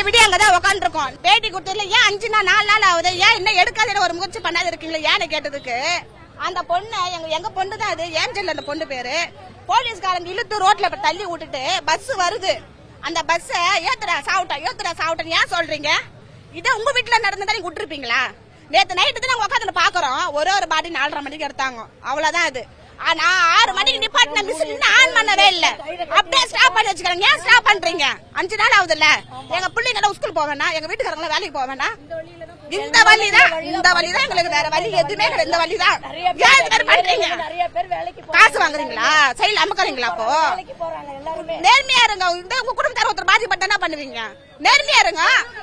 விடிய அங்கதான் உட்காந்துருக்கோம் பேட்டி கொடுத்ததுல ஏன் அஞ்சு நாள் நாலு நாள் ஆகுது ஏன் இன்னும் எடுக்காத ஒரு முயற்சி பண்ணாத இருக்கீங்களா ஏன்னு கேட்டதுக்கு அந்த பொண்ணு எங்க எங்க பொண்ணு தான் அது ஏஞ்சல் அந்த பொண்ணு பேரு போலீஸ்காரங்க இழுத்து ரோட்ல இப்ப தள்ளி விட்டுட்டு பஸ் வருது அந்த பஸ் ஏத்துடா சாவுட்டா ஏத்துடா சாவுட்டா ஏன் சொல்றீங்க இதை உங்க வீட்டுல நடந்ததா நீங்க விட்டுருப்பீங்களா நேத்து நைட்டு தான் நாங்க உட்காந்து பாக்குறோம் ஒரே ஒரு பாடி நாலரை மணிக்கு எடுத்தாங்க அவ்வளவுதான் அது ஆனா ஆறு மணிக்கு நிப்பாட்டின மிஸ் இன்னும் ஆன் பண்ணவே இல்ல அப்படியே ஸ்டாப் பண்ணி வச்சுக்கிறாங்க ஏன் ஸ்டாப் பண்றீங்க அஞ்சு நாள் ஆகுதுல்ல எங்க பிள்ளைங்க ஸ்கூல் போவேனா எங்க வீட்டுக்காரங்க வேலைக்கு போவேனா இந்த வழிதான் இந்த வழிதான் எங்களுக்கு வேற வழி எதுவுமே கிடையாது. இந்த வழிதான் ஏன் இது மாதிரி பண்றீங்க நிறைய பேர் வேலைக்கு போ- காசு வாங்குறீங்களா சைடுல அமுக்குறீங்களா அப்போ வேலைக்கு போறாங்க எல்லாருமே நேர்மையா இருங்க இந்த உங்க குடும்பத்தார் ஒருத்தர் பாதிப்பட்ட என்ன பண்ணுவீங்க நேர்மையா இருங்க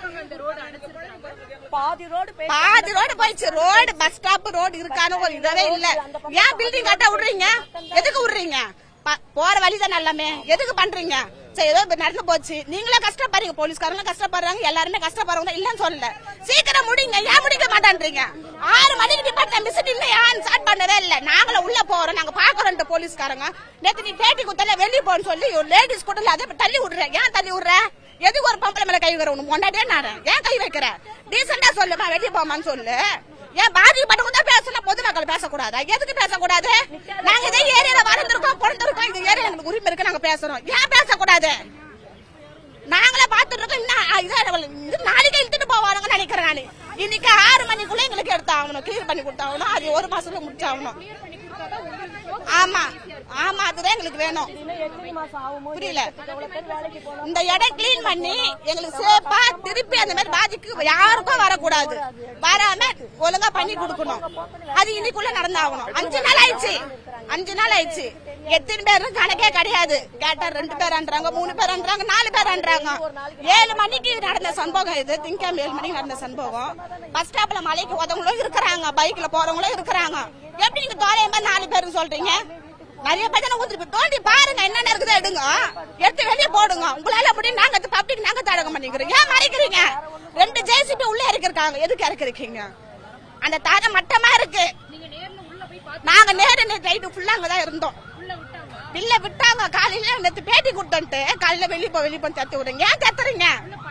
பாதி ரோடு போய் பாதி ரோடு போயிடுச்சு ரோடு பஸ் ஸ்டாப் ரோடு இருக்கான ஒரு இதவே இல்ல ஏன் பில்டிங் கட்ட விடுறீங்க எதுக்கு விடுறீங்க ப- போற வழிதான் எல்லாமே எதுக்கு பண்றீங்க சரி ஏதோ இப்ப நடந்து போச்சு நீங்களே கஷ்டப்படுறீங்க போலீஸ்காரங்க கஷ்டப்படுறாங்க எல்லாருமே கஷ்டப்படுறவங்க தான் இல்லன்னு சொல்லல சீக்கிரம் முடிங்க ஏன் முடிக்க மாட்டேன்றீங்க ஆறு மணிக்கு டிபார்ட்மெண்ட் மிஸ் இன்னும் ஏன் ஸ்டார்ட் பண்ணவே இல்ல நாங்களும் உள்ள போறோம் நாங்க பாக்குறோம் போலீஸ்காரங்க நேத்து நீ பேட்டி குத்தல வெளிய போன்னு சொல்லி லேடிஸ் கூட அதை தள்ளி விடுற ஏன் தள்ளி விடுற எதுக்கு ஒரு பொம்பளை மேல கை வைக்கிற உனக்கு முன்னாடியே நான் ஏன் கை வைக்கிற டீசெண்டா சொல்லுமா வெளிய போமான்னு சொல்லு ஏன் பாதிக்கப்பட்டவங்க தான் பேசணும் பொதுமக்கள் பேசக்கூடாதா எதுக்கு பேசக்கூடாது நாங்க இதே ஏரியால வளர்ந்துருக்கோம் பிறந்திருக்கோம் இந்த ஏரியா எங்களுக்கு உரிமை இருக்கு நாங்க பேசுறோம் ஏன் பேசக்கூடாது நாங்களே பாத்துட்டு இருக்கோம் இன்னும் இதா இது நாளைக்கு இழுத்துட்டு போவானுங்க நினைக்கிறேன் நானு இன்னைக்கு ஆறு மணிக்குள்ள எங்களுக்கு எடுத்தாகணும் கிளியர் பண்ணி கொடுத்தாகணும் அது ஒரு மாசத்துல முடிச்சாகணும் ஆமா ஆமா அதுதான் எங்களுக்கு வேணும் இன்னும் எத்தனை மாசம் ஆகுமோ புரியல எவ்வளவு பேர் வேலைக்கு போகணும் இந்த இடம் கிளீன் பண்ணி எங்களுக்கு சேஃபா திருப்பி அந்த மாதிரி பாதிக்கு யாருக்கும் வரக்கூடாது வராம ஒழுங்கா பண்ணி கொடுக்கணும் அது இன்னைக்குள்ள நடந்தாகணும் அஞ்சு நாள் ஆயிடுச்சு அஞ்சு நாள் ஆயிடுச்சு எத்தனை பேரும் கணக்கே கிடையாது கேட்டா ரெண்டு பேர்ன்றாங்க மூணு பேர்ன்றாங்க நாலு பேர்ன்றாங்க ஏழு மணிக்கு நடந்த சம்பவம் இது திங்காம ஏழு மணிக்கு நடந்த சம்பவம் பஸ் ஸ்டாப்ல மலைக்கு உதவங்களும் இருக்கிறாங்க பைக்ல போறவங்களும் இருக்கிறாங்க எப்படி நீங்க தோலையமா நாலு பேரும் சொல்றீங்க நிறைய பேர் ஊத்துட்டு தோண்டி பாருங்க என்னென்ன இருக்குதோ எடுங்க எடுத்து வெளியே போடுங்க உங்களால முடியும் நாங்க பப்ளிக் நாங்க தடகம் பண்ணிக்கிறோம் ஏன் மறைக்கிறீங்க ரெண்டு ஜேசிபி உள்ள இறக்கிருக்காங்க எதுக்கு இறக்கிருக்கீங்க அந்த தர மட்டமா இருக்கு நாங்க நேரு நேற்று நைட்டு ஃபுல்லா அங்கதான் இருந்தோம் இல்ல விட்டாங்க காலையில நேத்து பேட்டி கொடுத்தோன்ட்டு காலையில வெளிய போ வெளிய போய் தத்து விடுங்க ஏன் தத்துறீங்க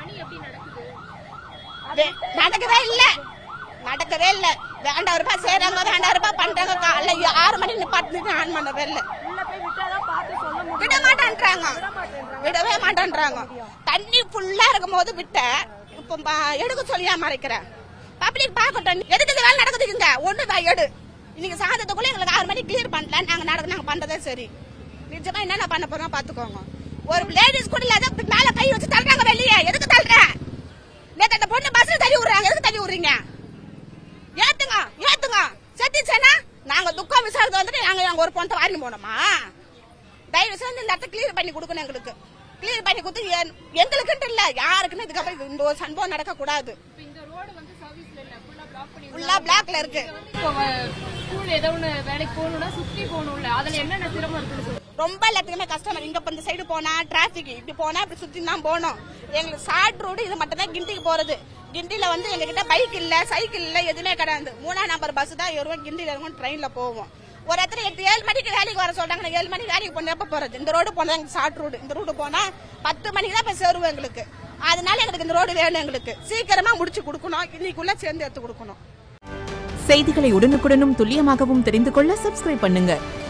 வே- நடக்கவே இல்ல நடக்கவே இல்ல வேண்டாம் ரூபாய் செய்யறாங்க வேண்டாம் ரூபாய் பண்றாங்க காலைல ஆறு மணி நிப்பாட்டு ஆன் பண்ணவே இல்ல உள்ள போய் விட்டாதான் பார்த்து சொல்ல முடியும் விட மாட்டேன்றாங்க விடவே மாட்டேன்றாங்க தண்ணி ஃபுல்லா இருக்கும் போது விட்ட இப்ப ப- எடுக்க சொல்லியா மறைக்கிறேன் பப்ளிக் பார்க்கட்டும் எதுக்கு இந்த வேலை நடக்குதுங்க ஒண்ணு தான் எடு இன்னைக்கு சாதத்துக்குள்ள எங்களுக்கு ஆறு மணி கிளியர் பண்ணல நாங்க நடக்க நாங்க பண்றதே சரி நிஜமா என்னென்ன பண்ண போறோம் பாத்துக்கோங்க ஒரு லேடிஸ் கூட இல்லாத மேல கை வச்சு தள்ளுறாங்க வெளியே எதுக்கு தள்ளுற நேத்து அந்த பொண்ணு பஸ்ல தள்ளி விடுறாங்க எதுக்கு தள்ளி விடுறீங்க ஏத்துங்க ஏத்துங்க செத்துச்சேனா நாங்க துக்கம் விசாரித்து வந்துட்டு நாங்க நாங்க ஒரு பொண்ணை வாரி போனோமா தயவு செஞ்சு இந்த இடத்த கிளியர் பண்ணி கொடுக்கணும் எங்களுக்கு கிளியர் பண்ணி கொடுத்து என்- எங்களுக்குன்ட்டு இல்ல யாருக்குன்னு இதுக்கப்புறம் இது- இந்த ஒரு சம்பவம் நடக்க கூடாது இந்த ரோடு வந்து சர்வீஸ்ல இல்ல ஃபுல்லா பிளாக் பண்ணி ஃபுல்லா பிளாக்ல இருக்கு இப்போ ஸ்கூல் ஏதோ ஒன்று வேலைக்கு போகணும்னா சுத்தி போகணும்ல அதுல என்னென்ன சிரமம் இருக்குன்னு சொல்லு ரொம்ப எல்லாத்துக்குமே கஷ்டம் இங்க இப்ப இந்த சைடு போனா டிராபிக் இப்படி போனா இப்படி சுத்தி தான் போனோம் எங்களுக்கு ஷார்ட் ரோடு இது மட்டும் தான் கிண்டிக்கு போறது கிண்டில வந்து எங்க கிட்ட பைக் இல்ல சைக்கிள் இல்ல எதுவுமே கிடையாது மூணாம் நம்பர் பஸ் தான் ஏறுவோம் கிண்டில இருக்கும் ட்ரெயின்ல போவோம் ஒரு இடத்துல எட்டு ஏழு மணிக்கு வேலைக்கு வர சொல்றாங்க நான் ஏழு மணிக்கு வேலைக்கு போன எப்ப போறது இந்த ரோடு போனா எங்களுக்கு ஷார்ட் ரோடு இந்த ரோடு போனா பத்து மணிக்கு தான் போய் சேருவோம் எங்களுக்கு அதனால எங்களுக்கு இந்த ரோடு வேணும் எங்களுக்கு சீக்கிரமா முடிச்சு கொடுக்கணும் இன்னைக்குள்ள சேர்ந்து எடுத்து கொடுக்கணும் செய்திகளை உடனுக்குடனும் துல்லியமாகவும் தெரிந்து கொள்ள சப்ஸ்கிரைப் பண்ணுங்க